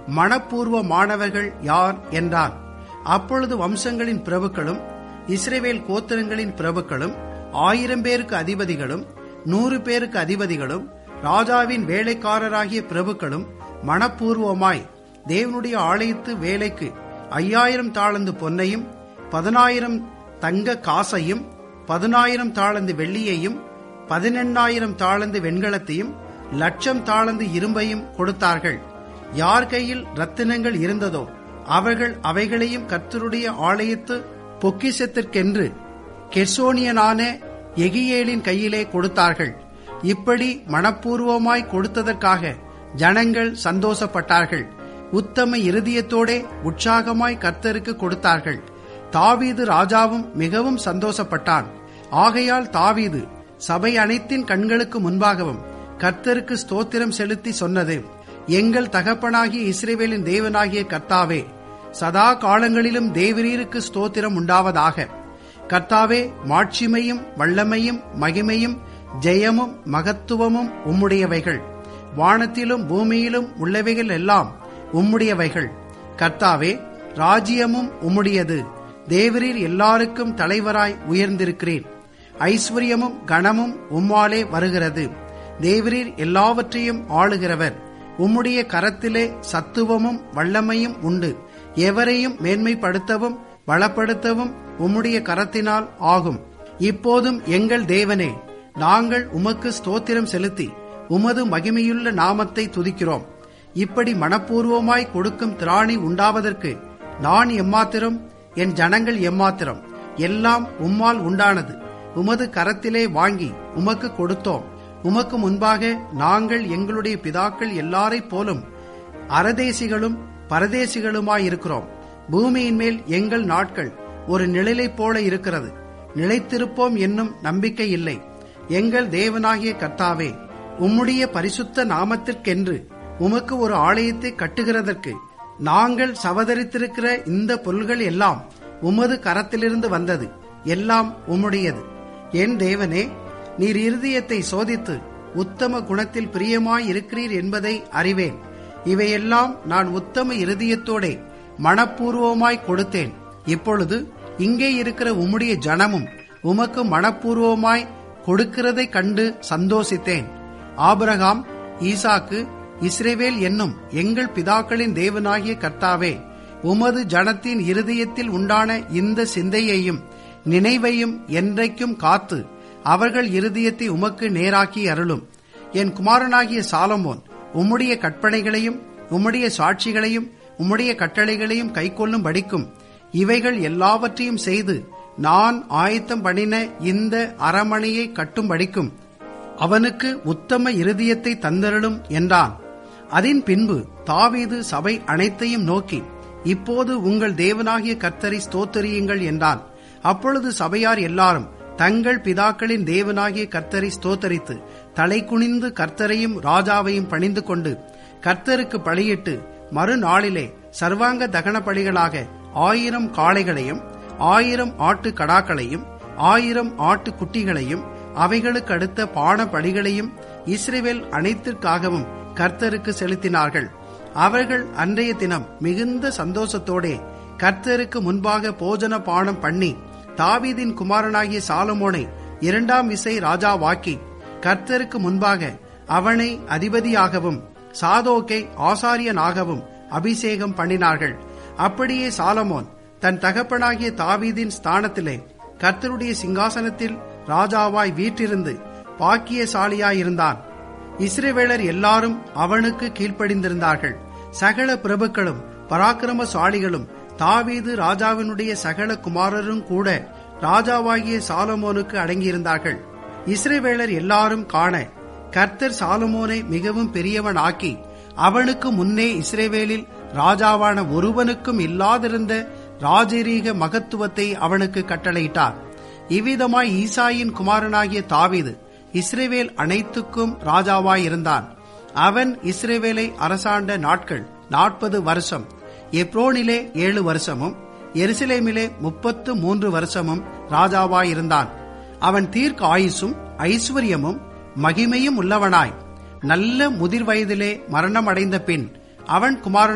மனப்பூர்வமானவர்கள் யார் என்றான் அப்பொழுது வம்சங்களின் பிரபுக்களும் இஸ்ரேவேல் கோத்திரங்களின் பிரபுக்களும் ஆயிரம் பேருக்கு அதிபதிகளும் நூறு பேருக்கு அதிபதிகளும் ராஜாவின் வேலைக்காரராகிய பிரபுக்களும் மனப்பூர்வமாய் தேவனுடைய ஆலயத்து வேலைக்கு ஐயாயிரம் தாளந்து பொன்னையும் பதினாயிரம் தங்க காசையும் பதினாயிரம் தாளந்து வெள்ளியையும் பதினெண்ணாயிரம் தாளந்து வெண்கலத்தையும் லட்சம் தாளந்து இரும்பையும் கொடுத்தார்கள் யார் கையில் ரத்தினங்கள் இருந்ததோ அவர்கள் அவைகளையும் கர்த்தருடைய ஆலயத்து பொக்கிசத்திற்கென்று கெர்சோனியனான எகியேலின் கையிலே கொடுத்தார்கள் இப்படி மனப்பூர்வமாய் கொடுத்ததற்காக ஜனங்கள் சந்தோஷப்பட்டார்கள் உத்தம இருதயத்தோடே உற்சாகமாய் கர்த்தருக்கு கொடுத்தார்கள் தாவீது ராஜாவும் மிகவும் சந்தோஷப்பட்டான் ஆகையால் தாவீது சபை அனைத்தின் கண்களுக்கு முன்பாகவும் கர்த்தருக்கு ஸ்தோத்திரம் செலுத்தி சொன்னது எங்கள் தகப்பனாகிய இஸ்ரேவேலின் தேவனாகிய கர்த்தாவே சதா காலங்களிலும் தேவரீருக்கு ஸ்தோத்திரம் உண்டாவதாக கர்த்தாவே மாட்சிமையும் வல்லமையும் மகிமையும் ஜெயமும் மகத்துவமும் உம்முடையவைகள் வானத்திலும் பூமியிலும் உள்ளவைகள் எல்லாம் உம்முடையவைகள் கர்த்தாவே ராஜ்யமும் உம்முடையது தேவரீர் எல்லாருக்கும் தலைவராய் உயர்ந்திருக்கிறீர் ஐஸ்வர்யமும் கனமும் உம்மாலே வருகிறது தேவரீர் எல்லாவற்றையும் ஆளுகிறவர் உம்முடைய கரத்திலே சத்துவமும் வல்லமையும் உண்டு எவரையும் மேன்மைப்படுத்தவும் பலப்படுத்தவும் உம்முடைய கரத்தினால் ஆகும் இப்போதும் எங்கள் தேவனே நாங்கள் உமக்கு ஸ்தோத்திரம் செலுத்தி உமது மகிமையுள்ள நாமத்தை துதிக்கிறோம் இப்படி மனப்பூர்வமாய் கொடுக்கும் திராணி உண்டாவதற்கு நான் எம்மாத்திரம் என் ஜனங்கள் எம்மாத்திரம் எல்லாம் உம்மால் உண்டானது உமது கரத்திலே வாங்கி உமக்கு கொடுத்தோம் உமக்கு முன்பாக நாங்கள் எங்களுடைய பிதாக்கள் எல்லாரைப் போலும் அரதேசிகளும் பரதேசிகளுமாயிருக்கிறோம் பூமியின் மேல் எங்கள் நாட்கள் ஒரு நிழலைப் போல இருக்கிறது நிலைத்திருப்போம் என்னும் நம்பிக்கை இல்லை எங்கள் தேவனாகிய கர்த்தாவே உம்முடைய பரிசுத்த நாமத்திற்கென்று உமக்கு ஒரு ஆலயத்தை கட்டுகிறதற்கு நாங்கள் சவதரித்திருக்கிற இந்த பொருள்கள் எல்லாம் உமது கரத்திலிருந்து வந்தது எல்லாம் உம்முடையது என் தேவனே நீர் இருதயத்தை சோதித்து உத்தம குணத்தில் பிரியமாய் இருக்கிறீர் என்பதை அறிவேன் இவையெல்லாம் நான் உத்தம இருதயத்தோடே மனப்பூர்வமாய் கொடுத்தேன் இப்பொழுது இங்கே இருக்கிற உம்முடைய ஜனமும் உமக்கு மனப்பூர்வமாய் கொடுக்கிறதைக் கண்டு சந்தோசித்தேன் ஆபிரகாம் ஈசாக்கு இஸ்ரேவேல் என்னும் எங்கள் பிதாக்களின் தேவனாகிய கர்த்தாவே உமது ஜனத்தின் இருதயத்தில் உண்டான இந்த சிந்தையையும் நினைவையும் என்றைக்கும் காத்து அவர்கள் இருதயத்தை உமக்கு நேராக்கி அருளும் என் குமாரனாகிய சாலமோன் உம்முடைய கற்பனைகளையும் உம்முடைய சாட்சிகளையும் உம்முடைய கட்டளைகளையும் கைக்கொள்ளும் படிக்கும் இவைகள் எல்லாவற்றையும் செய்து நான் ஆயத்தம் பண்ணின இந்த அரமனையை கட்டும் படிக்கும் அவனுக்கு உத்தம இருதயத்தை தந்தருளும் என்றான் அதன் பின்பு தாவீது சபை அனைத்தையும் நோக்கி இப்போது உங்கள் தேவனாகிய கர்த்தரை ஸ்தோத்தரியுங்கள் என்றான் அப்பொழுது சபையார் எல்லாரும் தங்கள் பிதாக்களின் தேவனாகிய கர்த்தரை ஸ்தோத்தரித்து தலை குனிந்து கர்த்தரையும் ராஜாவையும் பணிந்து கொண்டு கர்த்தருக்கு பலியிட்டு மறுநாளிலே சர்வாங்க தகன பலிகளாக ஆயிரம் காளைகளையும் ஆயிரம் ஆட்டு கடாக்களையும் ஆயிரம் ஆட்டு குட்டிகளையும் அவைகளுக்கு அடுத்த பான பலிகளையும் இஸ்ரேவேல் அனைத்திற்காகவும் கர்த்தருக்கு செலுத்தினார்கள் அவர்கள் அன்றைய தினம் மிகுந்த சந்தோஷத்தோடே கர்த்தருக்கு முன்பாக போஜன பானம் பண்ணி தாவீதின் குமாரனாகிய சாலமோனை இரண்டாம் விசை ராஜாவாக்கி கர்த்தருக்கு முன்பாக அவனை அதிபதியாகவும் சாதோக்கை ஆசாரியனாகவும் அபிஷேகம் பண்ணினார்கள் அப்படியே சாலமோன் தன் தகப்பனாகிய தாவீதின் ஸ்தானத்திலே கர்த்தருடைய சிங்காசனத்தில் ராஜாவாய் வீற்றிருந்து பாக்கியசாலியாயிருந்தான் இஸ்ரேவேலர் எல்லாரும் அவனுக்கு கீழ்ப்படிந்திருந்தார்கள் சகல பிரபுக்களும் பராக்கிரமசாலிகளும் தாவீது ராஜாவினுடைய சகல குமாரரும் கூட ராஜாவாகிய சாலமோனுக்கு அடங்கியிருந்தார்கள் இஸ்ரேவேலர் எல்லாரும் காண கர்த்தர் சாலமோனை மிகவும் பெரியவன் ஆக்கி அவனுக்கு முன்னே இஸ்ரேவேலில் ராஜாவான ஒருவனுக்கும் இல்லாதிருந்த ராஜரீக மகத்துவத்தை அவனுக்கு கட்டளையிட்டார் இவ்விதமாய் ஈசாயின் குமாரனாகிய தாவீது இஸ்ரேவேல் அனைத்துக்கும் ராஜாவாயிருந்தான் அவன் இஸ்ரேவேலை அரசாண்ட நாட்கள் நாற்பது வருஷம் எப்ரோனிலே ஏழு வருஷமும் எருசலேமிலே முப்பத்து மூன்று வருஷமும் ராஜாவாயிருந்தான் அவன் தீர்க்க ஆயுசும் ஐஸ்வர்யமும் மகிமையும் உள்ளவனாய் நல்ல முதிர் வயதிலே மரணமடைந்த பின் அவன் குமாரன்